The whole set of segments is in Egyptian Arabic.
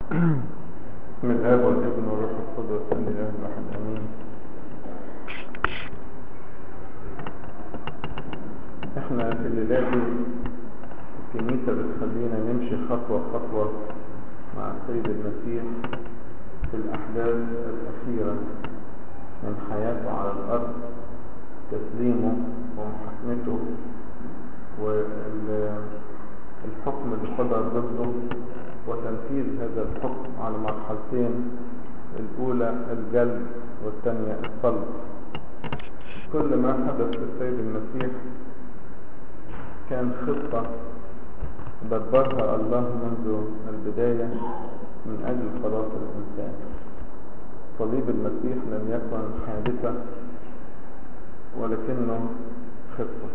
بسم الله والابن والروح القدس الاله الواحد امين احنا في الليلة دي الكنيسة بتخلينا نمشي خطوة خطوة مع السيد المسيح في الأحداث الأخيرة من حياته على الأرض تسليمه ومحاكمته والحكم اللي صدر ضده وتنفيذ هذا الحكم على مرحلتين الأولى الجلد والثانية الصلب كل ما حدث للسيد المسيح كان خطة دبرها الله منذ البداية من أجل خلاص الإنسان صليب المسيح لم يكن حادثة ولكنه خطة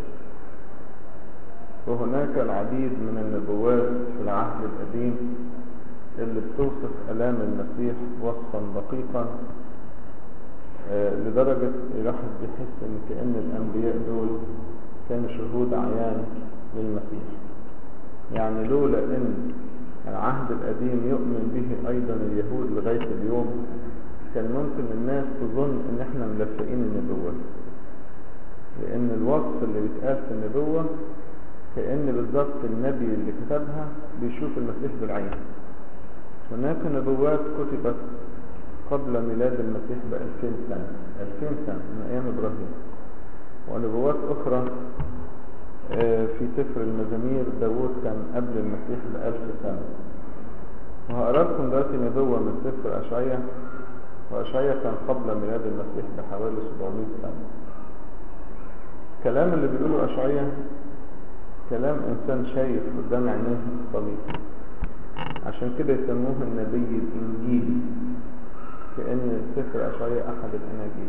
وهناك العديد من النبوات في العهد القديم اللي بتوصف ألام المسيح وصفا دقيقا آه لدرجة الواحد بيحس ان كأن الأنبياء دول كانوا شهود عيان للمسيح يعني لولا ان العهد القديم يؤمن به ايضا اليهود لغاية اليوم كان ممكن الناس تظن ان احنا ملفقين النبوة لان الوصف اللي بيتقال في النبوة كأن بالظبط النبي اللي كتبها بيشوف المسيح بالعين هناك نبوات كتبت قبل ميلاد المسيح بألفين سنة ألفين سنة من أيام إبراهيم ونبوات أخرى في سفر المزامير داود كان قبل المسيح بألف سنة وهقرا لكم دلوقتي نبوة من سفر أشعية وأشعية كان قبل ميلاد المسيح بحوالي 700 سنة الكلام اللي بيقوله أشعية كلام إنسان شايف قدام عينيه الصليب عشان كده يسموه النبي الإنجيلي كأن سفر أشعية أحد الأناجيل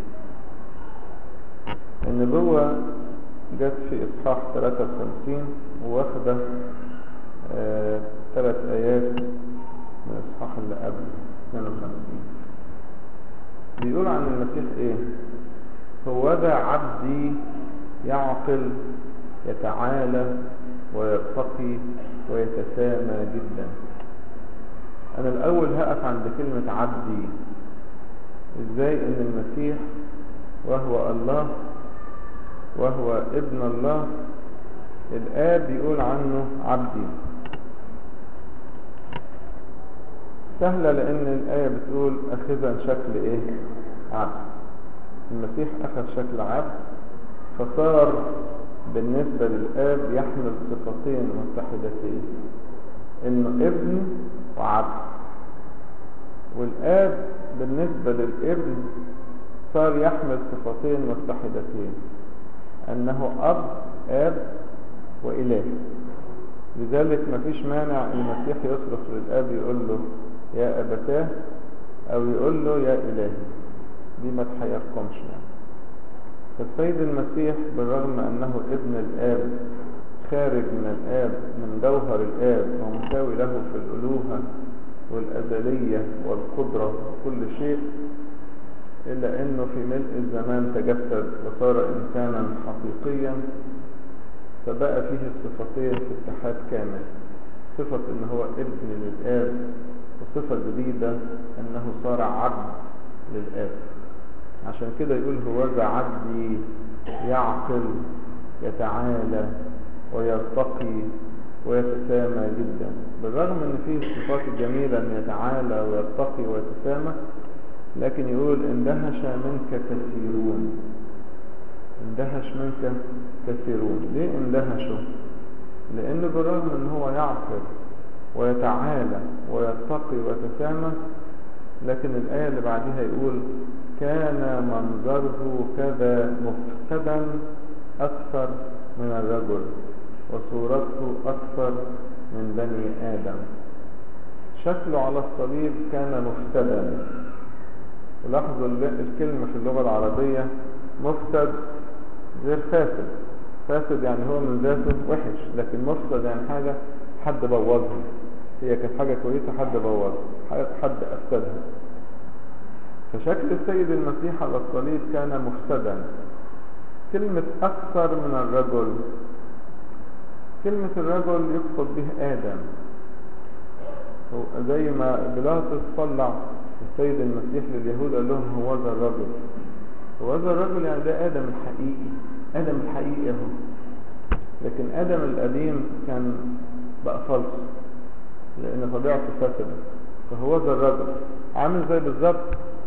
النبوة جت في إصحاح 53 وواخدة آه ثلاث آيات من الإصحاح اللي قبل 52 بيقول عن المسيح إيه هو ذا عبدي يعقل يتعالى ويرتقي ويتسامى جدا أنا الأول هقف عند كلمة عبدي إزاي إن المسيح وهو الله وهو ابن الله الآب يقول عنه عبدي سهلة لأن الآية بتقول أخذا شكل إيه عبد المسيح أخذ شكل عبد فصار بالنسبة للآب يحمل صفتين متحدتين إنه ابن وعبد والآب بالنسبة للابن صار يحمل صفتين متحدتين أنه أب آب وإله لذلك ما فيش مانع المسيح يصرخ للآب يقول له يا أبتاه أو يقول له يا إلهي دي ما تحيركمش يعني فالسيد المسيح بالرغم أنه ابن الآب خارج من الآب من جوهر الآب ومساوي له في الألوهة والأزلية والقدرة وكل شيء إلا أنه في ملء الزمان تجسد وصار إنسانا حقيقيا فبقى فيه الصفتين في اتحاد كامل صفة أنه هو ابن للآب وصفة جديدة أنه صار عبد للآب عشان كده يقول هو ذا عبدي يعقل يتعالى ويرتقي ويتسامى جدا بالرغم ان فيه الصفات الجميلة ان يتعالى ويرتقي ويتسامى لكن يقول اندهش منك كثيرون اندهش منك كثيرون ليه اندهشوا لان بالرغم ان هو يعقل ويتعالى ويرتقي ويتسامى لكن الآية اللي بعدها يقول كان منظره كذا مفسدا أكثر من الرجل وصورته أكثر من بني آدم شكله على الصليب كان مفسدا لاحظوا الكلمة في اللغة العربية مفسد غير فاسد فاسد يعني هو من ذاته وحش لكن مفسد يعني حاجة حد بوظها هي كانت حاجة كويسة حد بوظها حد أفسدها فشكل السيد المسيح على الصليب كان مفسدا كلمة أكثر من الرجل كلمة الرجل يقصد به آدم هو زي ما بيلاطس طلع السيد المسيح لليهود قال لهم هو ذا الرجل هو ذا الرجل يعني ده آدم الحقيقي آدم الحقيقي اهو لكن آدم القديم كان بقى فلس لأن طبيعته فسدت فهو ذا الرجل عامل زي بالظبط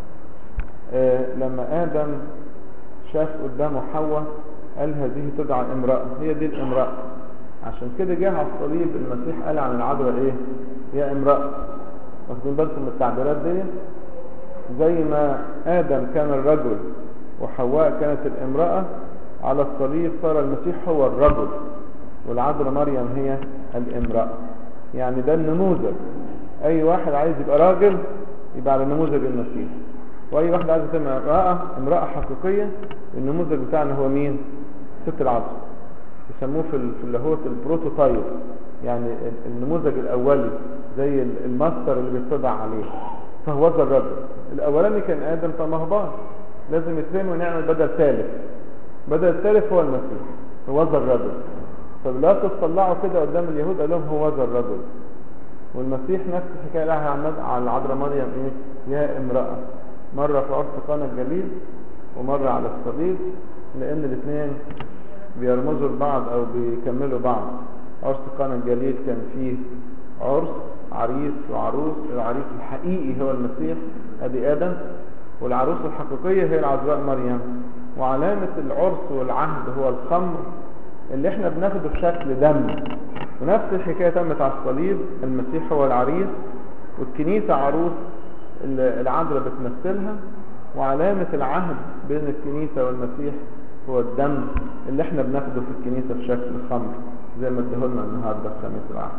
آه لما آدم شاف قدامه حواء قال هذه تدعى امرأة هي دي الامرأة عشان كده جه على الصليب المسيح قال عن العذراء ايه يا امرأة واخدين بالكم من التعبيرات دي زي ما آدم كان الرجل وحواء كانت الامرأة على الصليب صار المسيح هو الرجل والعذراء مريم هي الامرأة يعني ده النموذج اي واحد عايز يبقى راجل يبقى على نموذج المسيح واي واحد عايز تبقى امرأة امرأة حقيقية النموذج بتاعنا هو مين ست العذراء يسموه في في اللاهوت البروتوتايب يعني النموذج الاولي زي الماستر اللي بيتبع عليه فهو ذا الرجل الاولاني كان ادم فمهبان لازم يترمي ونعمل بدل ثالث بدل الثالث هو المسيح هو ذا الرجل فبيلاطس طلعوا كده قدام اليهود قال لهم هو ذا الرجل والمسيح نفس الحكايه لها على العذراء مريم ايه يا امراه مره في عرس قانا الجليل ومره على الصليب لان الاثنين بيرمزوا لبعض او بيكملوا بعض عرس قانا الجليل كان فيه عرس عريس وعروس العريس الحقيقي هو المسيح ادي ادم والعروس الحقيقيه هي العذراء مريم وعلامه العرس والعهد هو الخمر اللي احنا بناخده في شكل دم ونفس الحكايه تمت على الصليب المسيح هو العريس والكنيسه عروس العذراء بتمثلها وعلامه العهد بين الكنيسه والمسيح هو الدم اللي احنا بناخده في الكنيسة في شكل خمر زي ما ادهولنا النهاردة في خميس العهد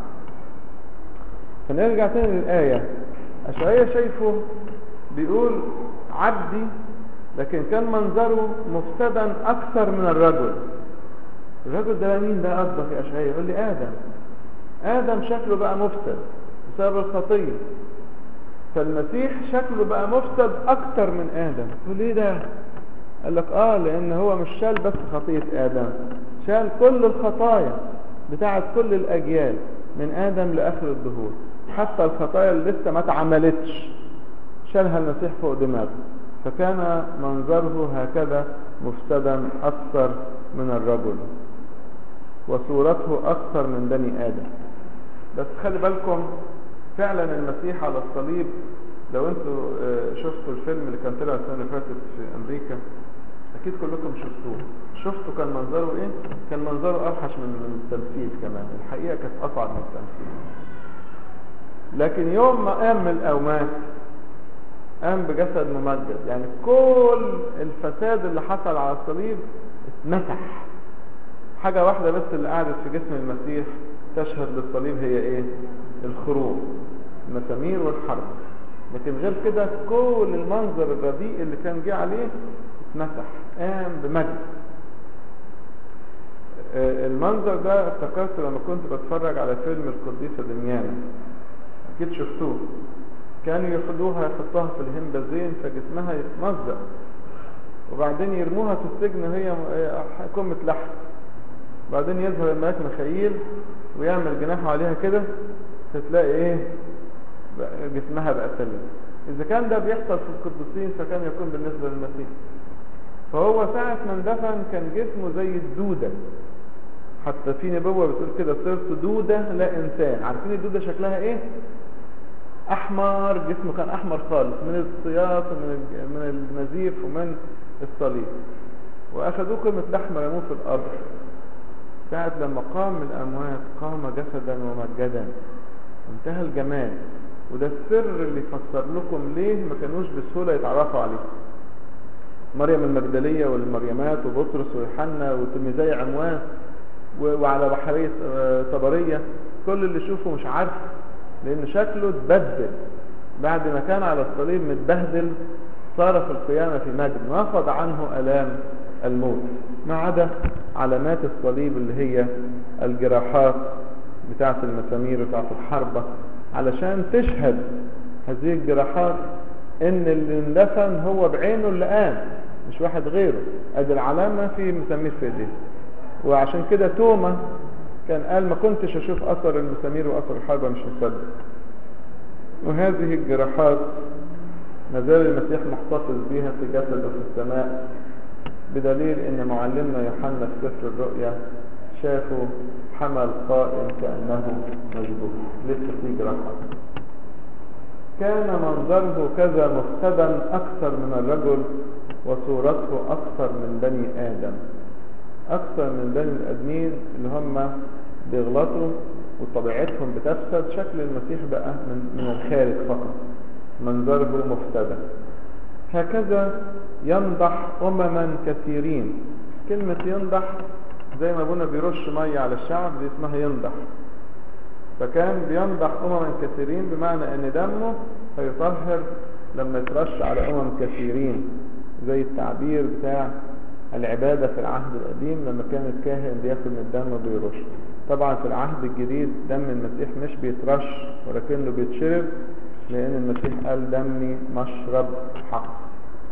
فنرجع تاني للآية أشعية شايفه بيقول عبدي لكن كان منظره مفسدا أكثر من الرجل الرجل ده مين ده قصدك يا أشعية يقول لي آدم آدم شكله بقى مفسد بسبب الخطية فالمسيح شكله بقى مفسد أكثر من آدم تقول ليه ده قال لك اه لان هو مش شال بس خطية ادم شال كل الخطايا بتاعت كل الاجيال من ادم لاخر الدهور حتى الخطايا اللي لسه ما اتعملتش شالها المسيح فوق دماغه فكان منظره هكذا مفسدا اكثر من الرجل وصورته اكثر من بني ادم بس خلي بالكم فعلا المسيح على الصليب لو انتوا شفتوا الفيلم اللي كان طلع السنه اللي فاتت في امريكا اكيد كلكم شفتوه شفتوا كان منظره ايه كان منظره اوحش من التمثيل كمان الحقيقه كانت اصعب من التمثيل لكن يوم ما قام من الاموات قام بجسد ممجد يعني كل الفساد اللي حصل على الصليب اتمسح حاجة واحدة بس اللي قعدت في جسم المسيح تشهد للصليب هي ايه الخروج المسامير والحرب لكن غير كده كل المنظر الرديء اللي كان جه عليه اتمسح قام بمجد المنظر ده افتكرت لما كنت بتفرج على فيلم القديسة دميانة اكيد شفتوه كانوا ياخدوها يحطوها في الهمبازين فجسمها يتمزق وبعدين يرموها في السجن وهي كمة لحم وبعدين يظهر الملاك مخيل ويعمل جناحه عليها كده تلاقي ايه جسمها بقى سليم اذا كان ده بيحصل في القديسين فكان يكون بالنسبة للمسيح فهو ساعة ما اندفن كان جسمه زي الدودة حتى في نبوة بتقول كده صرت دودة لا انسان عارفين الدودة شكلها ايه احمر جسمه كان احمر خالص من السياط ومن من النزيف ومن الصليب واخذوه كلمة لحم رموه في القبر ساعة لما قام من الاموات قام جسدا ومجدا انتهى الجمال وده السر اللي يفسر لكم ليه ما كانوش بسهولة يتعرفوا عليه مريم المجدلية والمريمات وبطرس ويوحنا وتلميذي عموان وعلى بحرية طبرية كل اللي يشوفه مش عارف لان شكله اتبدل بعد ما كان على الصليب متبهدل صار في القيامة في مجد نفض عنه ألام الموت ما عدا علامات الصليب اللي هي الجراحات بتاعة المسامير وبتاعة الحربة علشان تشهد هذه الجراحات ان اللي اندفن هو بعينه اللي قام مش واحد غيره ادي العلامة في مسامير في ايديه وعشان كده توما كان قال ما كنتش اشوف اثر المسامير واثر الحربة مش مصدق وهذه الجراحات ما زال المسيح محتفظ بها في جسده في السماء بدليل ان معلمنا يوحنا في سفر الرؤيا شافوا حمل قائم كأنه مذبوح لسه في جراحات كان منظره كذا مفتدا أكثر من الرجل وصورته أكثر من بني آدم أكثر من بني الآدمين اللي هم بيغلطوا وطبيعتهم بتفسد شكل المسيح بقى من, من الخارج فقط منظره مفتدى هكذا ينضح أمما كثيرين كلمة ينضح زي ما ابونا بيرش مية على الشعب دي اسمها ينضح فكان بينضح أمما كثيرين بمعنى أن دمه هيطهر لما يترش على أمم كثيرين زي التعبير بتاع العبادة في العهد القديم لما كان الكاهن بياخد من الدم وبيرش طبعا في العهد الجديد دم المسيح مش بيترش ولكنه بيتشرب لأن المسيح قال دمي مشرب حق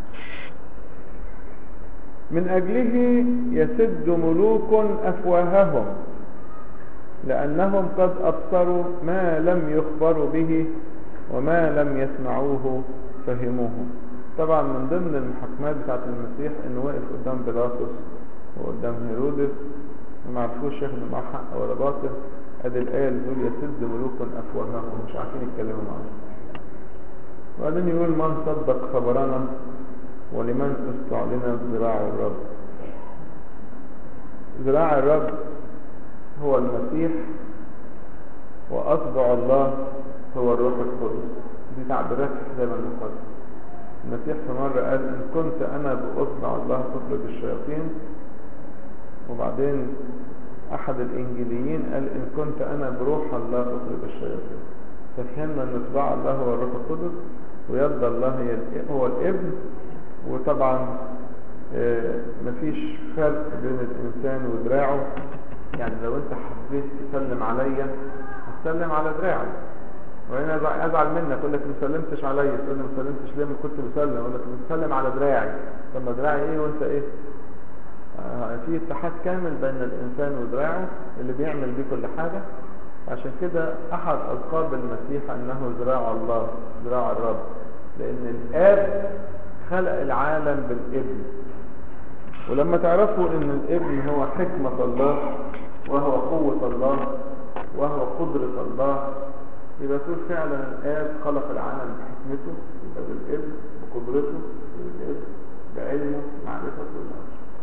من أجله يسد ملوك أفواههم لأنهم قد أبصروا ما لم يخبروا به وما لم يسمعوه فهموه طبعا من ضمن المحاكمات بتاعت المسيح انه واقف قدام بيلاطس وقدام هيرودس وما عرفوش ياخدوا معاه حق ولا باطل ادي الايه اللي بتقول يسد ملوك افواههم مش عارفين يتكلموا معاه وبعدين يقول من صدق خبرنا ولمن استعلن ذراع الرب ذراع الرب هو المسيح وأصبع الله هو الروح القدس دي تعبيرات زي ما المقدس المسيح في مرة قال إن كنت أنا بأصبع الله تخرج الشياطين وبعدين أحد الإنجيليين قال إن كنت أنا بروح الله تخرج الشياطين ففهمنا أن إصبع الله هو الروح القدس ويد الله هي هو الابن وطبعا مفيش فرق بين الإنسان ودراعه يعني لو أنت حبيت تسلم عليا هتسلم على دراعي وانا ازعل منك اقول لك ما سلمتش عليا تقول لي ما سلمتش ليه ما كنت بسلم اقول لك بتسلم على دراعي طب ما دراعي ايه وانت ايه آه في اتحاد كامل بين الانسان ودراعه اللي بيعمل بيه كل حاجه عشان كده احد القاب المسيح انه ذراع الله ذراع الرب لان الاب خلق العالم بالابن ولما تعرفوا ان الابن هو حكمة الله وهو قوة الله وهو قدرة الله يبقى تقول فعلا الآب خلق العالم بحكمته يبقى بالابن بقدرته بالابن بعلمه معرفة الله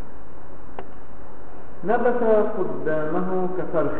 نبت قدامه كفرخ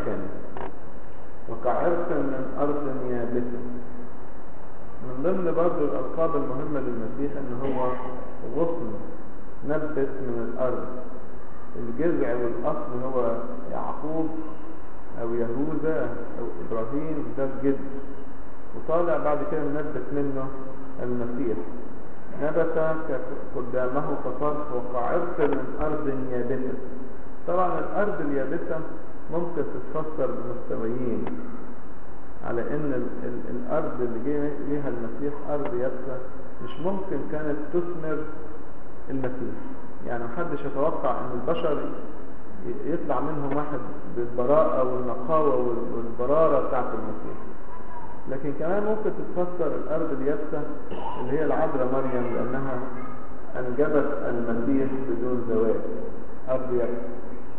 وكعرق من أرض يابسة من ضمن برضه الألقاب المهمة للمسيح إن هو غصن نبت من الأرض الجذع والأصل هو يعقوب أو يهوذا أو إبراهيم ده الجد وطالع بعد كده منبت منه المسيح نبت قدامه كفرخ وكعرق من أرض يابسة طبعا الأرض اليابسة ممكن تتفسر بمستويين على ان ال ال الارض اللي جه ليها المسيح ارض يابسه مش ممكن كانت تثمر المسيح يعني محدش يتوقع ان البشر يطلع منهم واحد بالبراءة والنقاوة والبرارة بتاعت المسيح لكن كمان ممكن تتفسر الارض اليابسة اللي هي العذراء مريم لانها انجبت المسيح بدون زواج ارض يابسة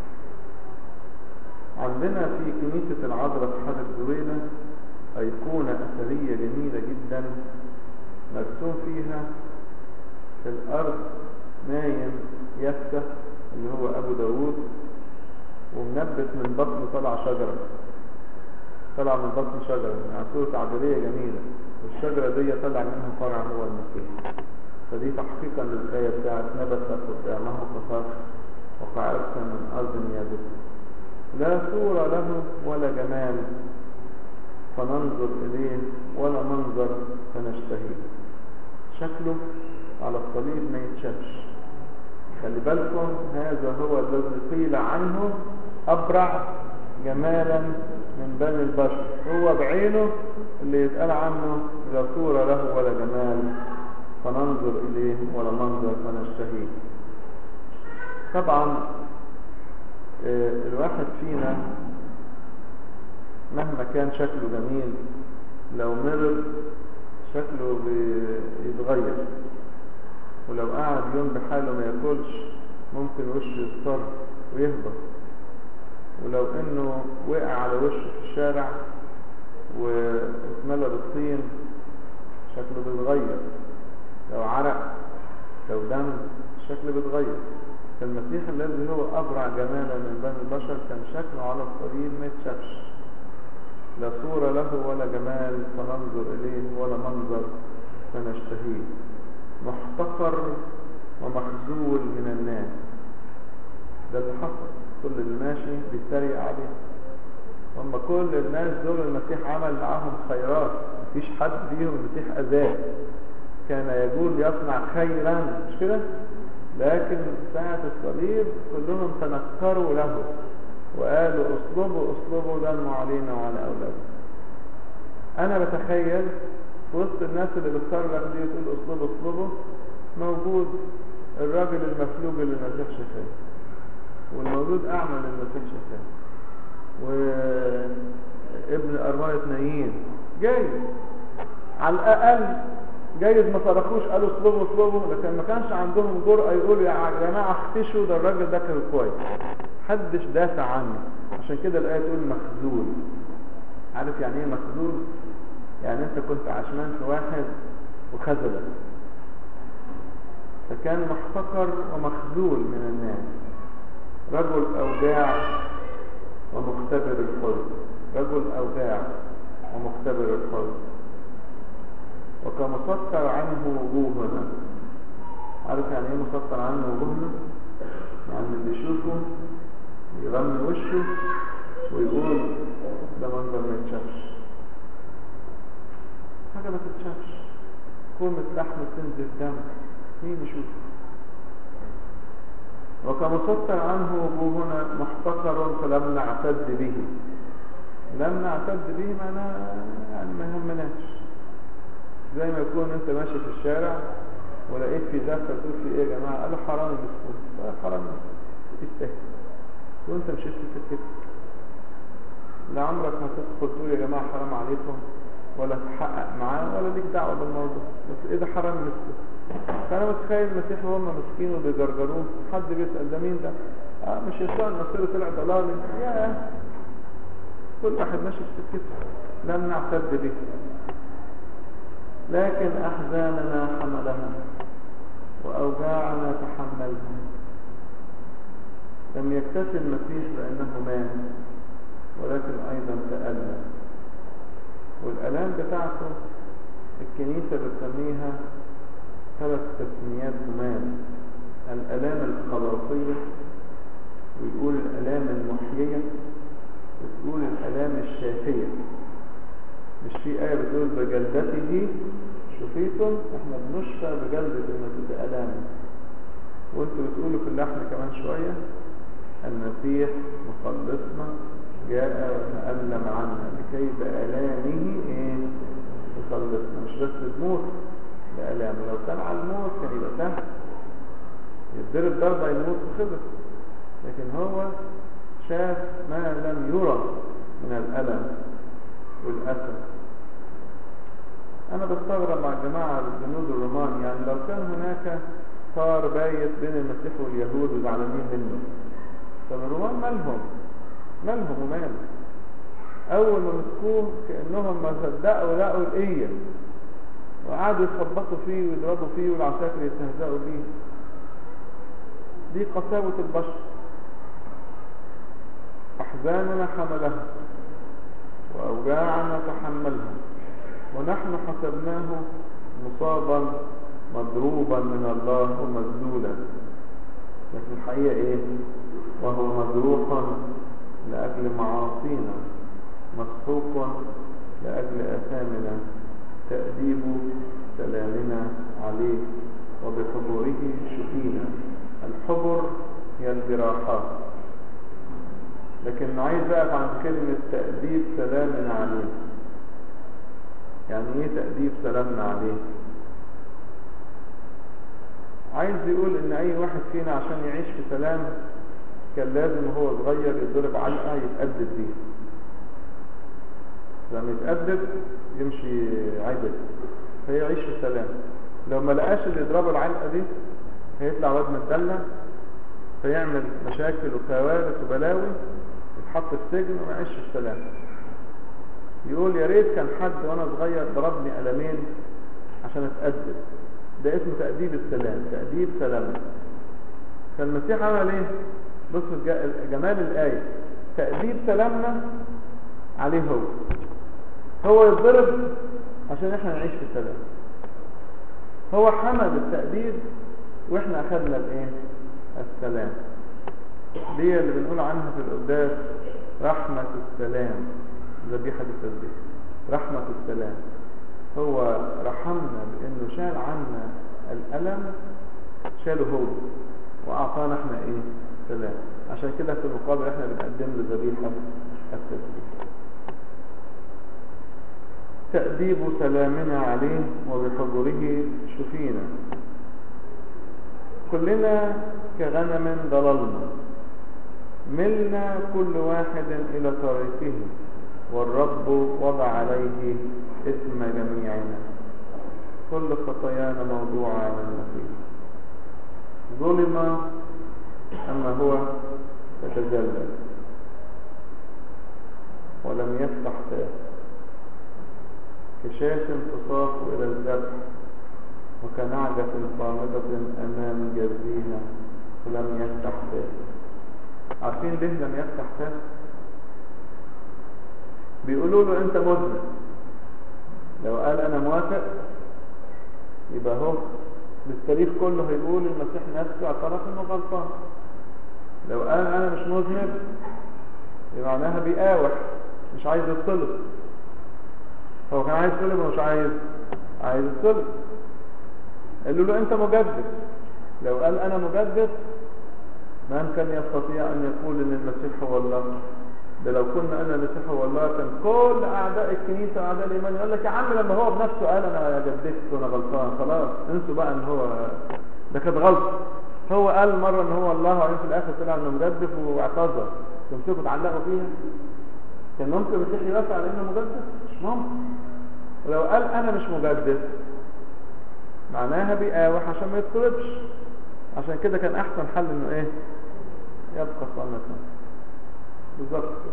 عندنا في كنيسة العذراء في حدث زويلة أيقونة أثرية جميلة جدا مرسوم فيها في الأرض نايم يفتح اللي هو أبو داوود ومنبت من بطن طلع شجرة طلع من بطن شجرة يعني صورة تعبيرية جميلة والشجرة دي طلع منها فرع هو المسيح فدي تحقيقا للآية بتاعت نبت قدامه كفرخ وكعرق من أرض يابسة لا صورة له ولا جمال فننظر إليه ولا منظر فنشتهيه شكله على الصليب ما يتشافش خلي بالكم هذا هو الذي قيل عنه أبرع جمالا من بني البشر هو بعينه اللي يتقال عنه لا صورة له ولا جمال فننظر إليه ولا منظر فنشتهيه طبعا الواحد فينا مهما كان شكله جميل لو مرض شكله بيتغير ولو قعد يوم بحاله ما ياكلش ممكن وشه يصفر ويهبط ولو انه وقع على وشه في الشارع واتملى بالطين شكله بيتغير لو عرق لو دم شكله بيتغير فالمسيح الذي هو أبرع جمالا من بني البشر كان شكله على الصليب ما يتشافش لا صورة له ولا جمال فننظر إليه ولا منظر فنشتهيه محتقر ومخزول من الناس ده اللي حصل كل اللي ماشي بيتريق عليه هم كل الناس دول المسيح عمل معاهم خيرات مفيش حد فيهم المسيح أذاه كان يقول يصنع خيرا مش كده لكن ساعة الصليب كلهم تنكروا له وقالوا اصلبوا اصلبوا دموا علينا وعلى أولادنا أنا بتخيل في وسط الناس اللي بتصرخ دي وتقول اصلبوا اصلبوا موجود الراجل المفلوج اللي المسيح شفاه والمولود أعمى اللي المسيح شفاه وابن أرملة نايين جاي على الأقل جايز ما صرخوش قالوا اطلبوا اطلبوا لكن ما كانش عندهم جرأة يقولوا يا جماعة اختشوا ده الراجل ده كان كويس محدش دافع عنه عشان كده الآية تقول مخزول عارف يعني ايه مخزول يعني انت كنت عشمان في واحد وخذلك فكان محتقر ومخزول من الناس رجل أوجاع ومختبر الحزن رجل أوجاع ومختبر الحزن وكمسطر عنه وجوهنا عارف يعني ايه مسطر عنه وجوهنا يعني اللي يشوفه يغمي وشه ويقول ده منظر ما يتشافش حاجة ما تتشافش كومة لحم تنزل دم مين يشوفه وكمسطر عنه وجوهنا محتقر فلم نعتد به لم نعتد به معناه يعني ما يهمناش زي ما يكون انت ماشي في الشارع ولقيت في زفة تقول في ايه يا جماعة قال حرام مسكون قال حرام يستاهل وانت مشيت في سكتك لا عمرك ما تدخل تقول يا جماعة حرام عليكم ولا تحقق معاه ولا ليك دعوة بالموضوع بس ايه ده حرام مسكون فانا متخيل المسيح وهم مسكين وبيجرجروه حد بيسأل ده مين ده اه مش يسوع المصير طلع ضلالي يا كل واحد ماشي في سكته لم نعتد به لكن أحزاننا حملها وأوجاعنا تحملها لم يكتفي المسيح بأنه مات ولكن أيضا تألم والألام بتاعته الكنيسة بتسميها ثلاث تسميات همان الألام الخلاصية ويقول الألام المحيية وتقول الألام الشافية مش في آية بتقول بجلدته شفيتم احنا بنشفى بجلدة المسيح بألامه وانتوا بتقولوا في اللحن كمان شوية المسيح مخلصنا جاء وتألم عنا لكي بألامه ايه يخلصنا مش بس الموت بألامه لو كان على الموت كان يبقى سهل يتضرب ضربة يموت وخلص لكن هو شاف ما لم يرى من الألم والأسى أنا بستغرب مع الجماعة الجنود الرومان يعني لو كان هناك صار بايت بين المسيح واليهود وزعلانين منه طب الرومان مالهم مالهم ومال أول ما مسكوه كأنهم ما صدقوا لقوا الإيه وقعدوا يخبطوا فيه ويضربوا فيه والعساكر يستهزئوا بيه دي قساوة البشر أحزاننا حملها وأوجاعنا تحملها ونحن حسبناه مصابا مضروبا من الله ومذلولا لكن الحقيقة ايه وهو مجروحا لأجل معاصينا مسحوق لأجل أثامنا تأديب سلامنا عليه وبحضوره شفينا الحضر هي الجراحات لكن عايز اقف عن كلمة تأديب سلامنا عليه يعني ايه تأديب سلامنا عليه عايز يقول ان اي واحد فينا عشان يعيش في سلام كان لازم وهو صغير يتضرب علقة يتأدب بيها لما يتأدب يمشي عدل فيعيش في سلام لو ما لقاش اللي يضربه العلقة دي هيطلع واد متدلع فيعمل مشاكل وكوارث وبلاوي يتحط في سجن وما يعيش في سلام يقول يا ريت كان حد وانا صغير ضربني قلمين عشان اتأدب ده اسمه تأديب السلام تأديب سلامنا فالمسيح عمل ايه بصوا الج- جمال الآية تأديب سلامنا عليه هو هو يتضرب عشان احنا نعيش في سلام هو حمل التأديب واحنا اخذنا الايه السلام دي اللي بنقول عنها في القداس رحمة السلام ذبيحة التسبيح رحمة السلام هو رحمنا بانه شال عنا الالم شاله هو واعطانا احنا ايه سلام عشان كده في المقابل احنا بنقدم له ذبيحة التسبيح تأديب سلامنا عليه وبحضوره شفينا كلنا كغنم ضللنا ملنا كل واحد إلى طريقه والرب وضع عليه اسم جميعنا كل خطايانا موضوعة على المسيح ظلم أما هو فتجلى ولم يفتح فاه كشاة تصاف إلى الذبح وكنعجة صامتة أمام جزيها ولم يفتح فاه عارفين ليه لم يفتح فاه بيقولوا له انت مذنب لو قال انا موافق يبقى هو بالتاريخ كله هيقول المسيح نفسه اعترف انه غلطان لو قال انا مش مذنب يبقى معناها بيقاوح مش عايز يتصلب هو كان عايز يتصلب ولا مش عايز عايز يتصلب قالوا له انت مجدد لو قال انا مجدد من كان يستطيع ان يقول ان المسيح هو الله ده لو كنا انا المسيح هو الله كان كل اعداء الكنيسه واعداء الايمان يقول لك يا عم لما هو بنفسه قال انا جددت وانا غلطان خلاص انسوا بقى ان هو ده كانت غلطه هو قال مره ان هو الله وبعدين في الاخر طلع انه مجدد واعتذر تمسكوا تعلقوا فيها كان ممكن المسيح يوافق على انه مجدد مش ممكن ولو قال انا مش مجدد معناها بيقاوح عشان ما يتصلبش عشان كده كان احسن حل انه ايه يبقى صامتا بالظبط كده.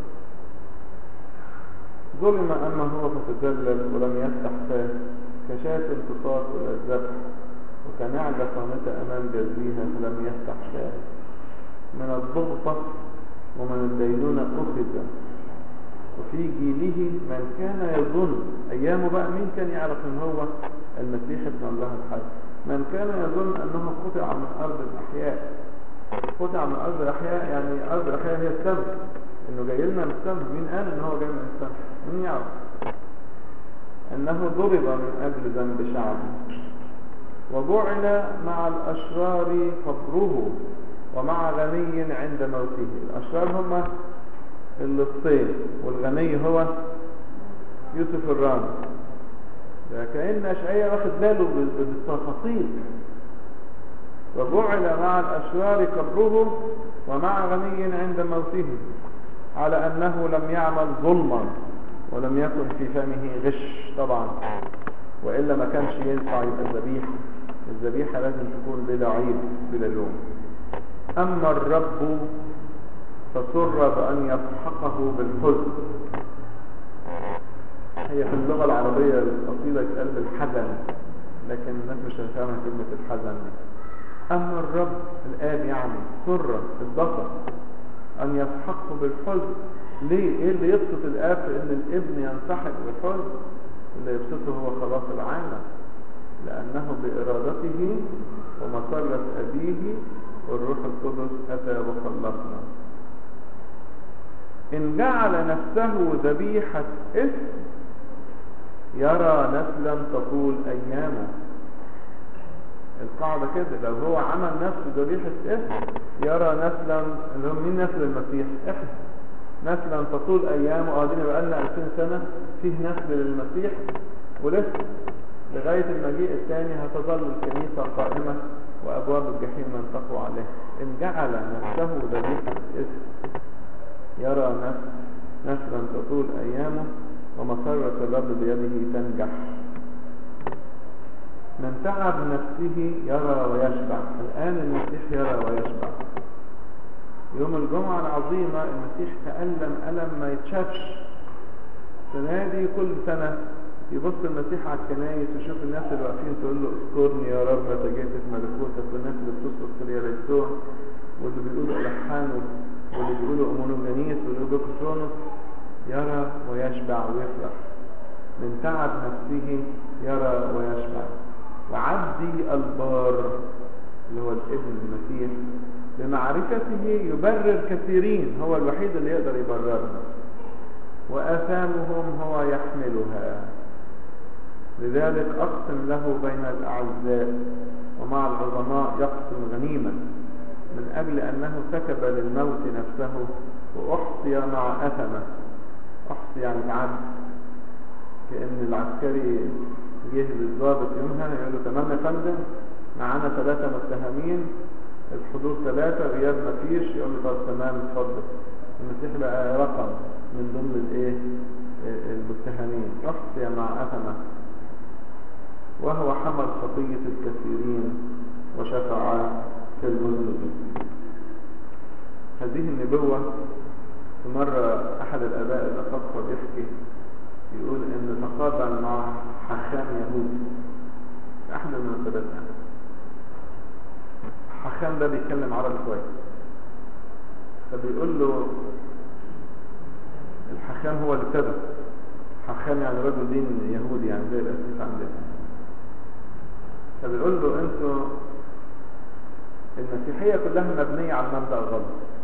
ظلم اما هو فتذلل ولم يفتح فاه كشاة انتصاص الى الذبح وكنعجة صامتة امام جزيها فلم يفتح فاه من الضغطة ومن الدينونة اخذ وفي جيله من كان يظن ايامه بقى مين كان يعرف ان هو المسيح ابن الله الحي من كان يظن انه قطع من ارض الاحياء قطع من ارض الاحياء يعني ارض الاحياء هي السماء انه جاي لنا من السماء مين قال ان هو جاي من السماء مين يعرف انه ضرب من اجل ذنب شعبه وجعل مع الاشرار قبره ومع غني عند موته الاشرار هم اللصين والغني هو يوسف الرامي ده كأن أشعية واخد باله بالتفاصيل وجعل مع الأشرار قبره ومع غني عند موته على أنه لم يعمل ظلما ولم يكن في فمه غش طبعا وإلا ما كانش ينفع يبقى الذبيحة الذبيحة لازم تكون بلا عيب بلا لوم أما الرب فسر بأن يسحقه بالحزن هي في اللغة العربية القصيدة يتقال بالحزن لكن الناس مش هتفهمها كلمة الحزن دي أما الرب الآب يعني سر اتبسط أن يسحقه بالحزن ليه؟ إيه اللي يبسط الآب في إن الابن ينسحق بالحزن؟ اللي يبسطه هو خلاص العالم لأنه بإرادته ومسرة أبيه والروح القدس أتى وخلصنا إن جعل نفسه ذبيحة اسم يرى نسلا تطول أيامه القاعدة كده لو هو عمل نفسه ذبيحة اسم يرى نسلا اللي هم مين نسل المسيح احنا نسلا تطول أيامه قاعدين بقى لنا 2000 سنة فيه نسل للمسيح ولسه لغاية المجيء الثاني هتظل الكنيسة قائمة وأبواب الجحيم من تقوى عليه إن جعل نفسه ذبيحة اسم يرى نفس نسلا تطول أيامه ومسرة الرب بيده تنجح من تعب نفسه يرى ويشبع الآن المسيح يرى ويشبع يوم الجمعة العظيمة المسيح تألم ألم ما يتشافش السنة دي كل سنة يبص المسيح على الكنايس ويشوف الناس اللي واقفين تقول له اذكرني يا رب متى جئت في ملكوتك والناس اللي بتصرخ في اليريسون واللي بيقولوا الحان واللي بيقولوا امونوجانيس واللي بيقولوا كسرونس يرى ويشبع ويفرح من تعب نفسه يرى ويشبع وعبدي البار اللي هو الابن المسيح بمعرفته يبرر كثيرين هو الوحيد اللي يقدر يبررهم وآثامهم هو يحملها لذلك أقسم له بين الأعزاء ومع العظماء يقسم غنيما من أجل أنه سكب للموت نفسه وأحصي مع أثمه أحصي يعني تعد كأن العسكري جه للضابط يومها يقول له تمام يا فندم معانا ثلاثة متهمين الحضور ثلاثة غياب مفيش يقول له طب تمام اتفضل المسيح بقى رقم من ضمن الايه المتهمين احصي مع أثمه وهو حمل خطية الكثيرين وشفع في المذنبين هذه النبوة في مرة أحد الآباء الأصفر يحكي يقول إن تقابل مع حخام يهودي في أحد المناسبات يعني حخام ده بيتكلم عربي كويس فبيقول له الحخام هو اللي ابتدى حخام يعني رجل دين يهودي يعني زي الأسيس عندنا فبيقول له انتوا المسيحية كلها مبنية على المبدأ الغلط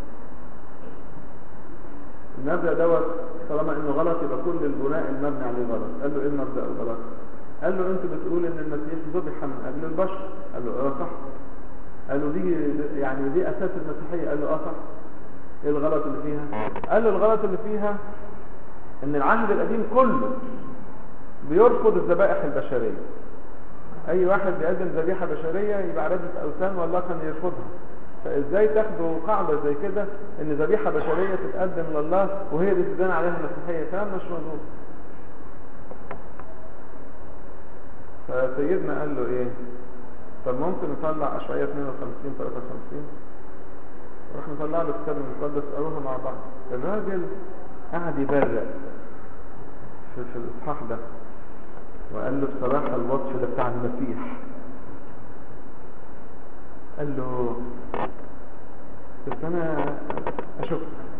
المبدأ دوت طالما انه غلط يبقى كل البناء المبني عليه غلط قال له ايه المبدأ الغلط قال له انتوا بتقول ان المسيح ذبح من اجل البشر قال له اه صح قال له دي يعني دي اساس المسيحية قال له اه صح ايه الغلط اللي فيها قال له الغلط اللي فيها ان العهد القديم كله بيرفض الذبائح البشرية اي واحد بيقدم ذبيحة بشرية يبقى عبادة اوثان والله كان يرفضها فازاي تاخدوا قاعدة زي كده ان ذبيحة بشرية تتقدم لله وهي اللي تدان عليها المسيحية كلام مش مظبوط فسيدنا قال له ايه طب ممكن نطلع اشعياء 52 53 راح نطلع له الكتاب المقدس قروها مع بعض الراجل قعد يبرق في, في الاصحاح ده وقال له بصراحة الوصف ده بتاع المسيح قال له بس انا اشوف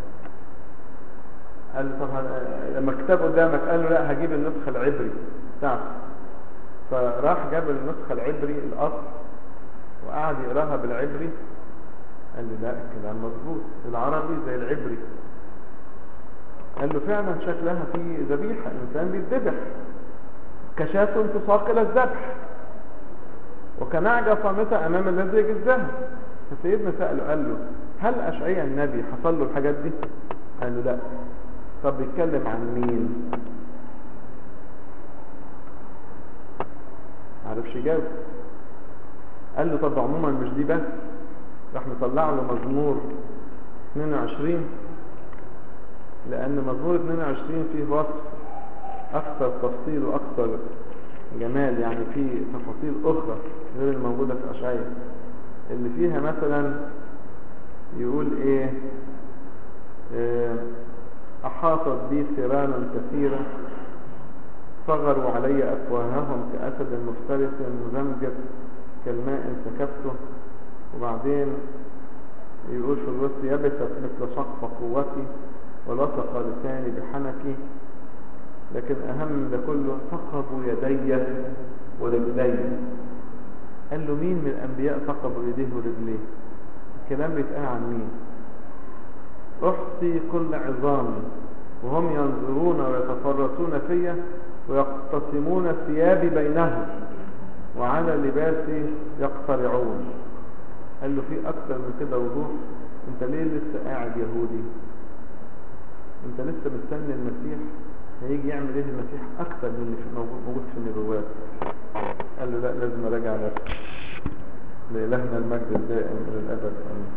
قال له طب لما الكتاب قدامك قال له لا هجيب النسخة العبري بتاعته فراح جاب النسخة العبري الاصل وقعد يقراها بالعبري قال له لا الكلام مظبوط العربي زي العبري قال له فعلا شكلها في ذبيحة انسان بيتذبح كشاة تساق الى الذبح وكنعجة صامتة امام الذي يجزها فسيدنا سأله قال له هل اشعياء النبي حصل له الحاجات دي قال له لا طب بيتكلم عن مين معرفش يجاوب قال له طب عموما مش دي بس راح مطلع له مزمور 22 لان مزمور 22 فيه وصف اكثر تفصيل واكثر جمال يعني فيه تفاصيل اخرى غير الموجودة في اشعياء اللي فيها مثلا يقول ايه اه احاطت بي ثيران كثيرة صغروا علي افواههم كاسد مفترس مزمجر كالماء سكبته وبعدين يقول في الوسط يبست مثل شق قوتي ولصق لساني بحنكي لكن أهم من ده كله ثقبوا يدي ورجلي قال له مين من الأنبياء ثقبوا يديه ورجليه الكلام بيتقال عن مين أحصي كل عظامي وهم ينظرون ويتفرسون فيا ويقتسمون ثيابي بينهم وعلى لباسي يقترعون قال له في أكثر من كده وضوح انت ليه لسه قاعد يهودي انت لسه مستني المسيح هيجي يعمل ايه المسيح اكتر من اللي موجود في النبوات قال له لا لازم اراجع نفسي لإلهنا المجد الدائم الى الابد امين